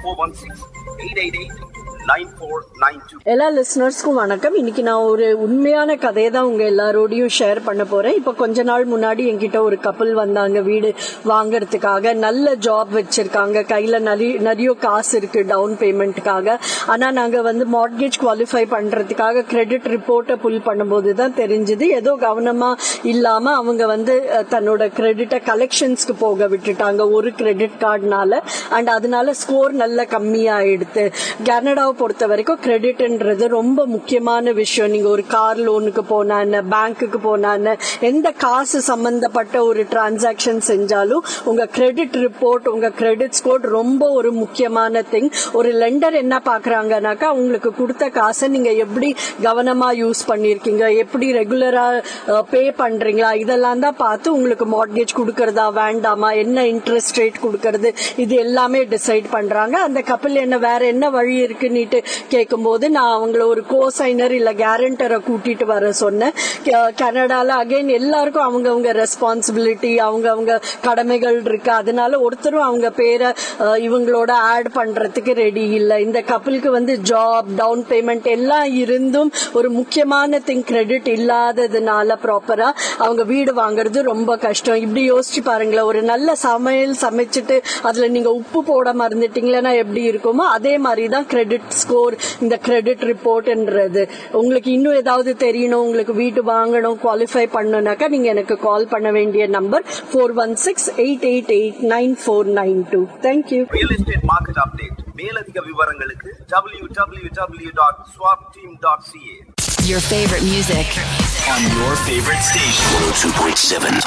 Four one six eight eight eight nine four nine two எல்லா லிஸ்னர்ஸ்க்கும் வணக்கம் இன்னைக்கு நான் ஒரு உண்மையான கதையை தான் உங்க எல்லாரோடையும் ஷேர் பண்ண போறேன் இப்போ கொஞ்ச நாள் முன்னாடி என்கிட்ட ஒரு கப்பல் வந்தாங்க வீடு வாங்குறதுக்காக நல்ல ஜாப் வச்சிருக்காங்க கையில நிறைய நிறைய காசு இருக்கு டவுன் பேமெண்ட்டுக்காக ஆனா நாங்க வந்து மார்ட்கேஜ் குவாலிஃபை பண்றதுக்காக கிரெடிட் ரிப்போர்ட்டை புல் பண்ணும்போது தான் தெரிஞ்சது ஏதோ கவனமா இல்லாம அவங்க வந்து அஹ், தன்னோட கிரெடிட்டை கலெக்ஷன்ஸ்க்கு போக விட்டுட்டாங்க ஒரு கிரெடிட் கார்டுனால அண்ட் அதனால ஸ்கோர் நல்ல கம்மியாயிடுது கனடாவை பொறுத்த வரைக்கும் கிரெடிட்ன்றது ரொம்ப முக்கியமான விஷயம் நீங்க ஒரு கார் லோனுக்கு போனா என்ன பேங்க்குக்கு போனா என்ன எந்த காசு சம்பந்தப்பட்ட ஒரு டிரான்சாக்ஷன் செஞ்சாலும் உங்க கிரெடிட் ரிப்போர்ட் உங்க கிரெடிட் ஸ்கோர் ரொம்ப ஒரு முக்கியமான திங் ஒரு லெண்டர் என்ன பாக்குறாங்கனாக்கா உங்களுக்கு கொடுத்த காசை நீங்க எப்படி கவனமா யூஸ் பண்ணிருக்கீங்க எப்படி ரெகுலரா பே பண்றீங்களா இதெல்லாம் தான் பார்த்து உங்களுக்கு மார்ட்கேஜ் கொடுக்கறதா வேண்டாமா என்ன இன்ட்ரெஸ்ட் ரேட் கொடுக்கறது இது எல்லாமே டிசைட் பண்றாங்க அந்த கப்பல் என்ன வேற என்ன வழி இருக்குன்னுட்டு கேட்கும்போது நான் அவங்கள ஒரு கோசைனர் இல்ல கேரண்டரை கூட்டிட்டு வர சொன்னேன் கே- கனடால அகைன் எல்லாருக்கும் அவங்கவங்க ரெஸ்பான்சிபிலிட்டி அவங்கவங்க கடமைகள் இருக்கு அதனால ஒருத்தரும் அவங்க பேரை அஹ், இவங்களோட ஆட் பண்றதுக்கு ரெடி இல்ல இந்த கப்பலுக்கு வந்து ஜாப் டவுன் பேமெண்ட் எல்லாம் இருந்தும் ஒரு முக்கியமான திங் கிரெடிட் இல்லாததுனால ப்ராப்பரா அவங்க வீடு வாங்குறது ரொம்ப கஷ்டம் இப்படி யோசிச்சு பாருங்களேன் ஒரு நல்ல சமையல் சமைச்சிட்டு அதுல நீங்க உப்பு போட மறந்துட்டீங்களன்னா எப்படி இருக்குமோ அதே மாதிரி தான் கிரெடிட் ஸ்கோர் இந்த கிரெடிட் ரிப்போர்ட்ன்றது உங்களுக்கு இன்னும் ஏதாவது தெரியணும் உங்களுக்கு வீட்டு வாங்கணும் குவாலிஃபை பண்ணணும்னாக்கா நீங்க எனக்கு கால் பண்ண வேண்டிய number four one six eight eight eight nine four nine two thank you real estate market update மேலதிக விவரங்களுக்கு W W W dot swap team dot CA Your favorite music. on your favorite station. 102.7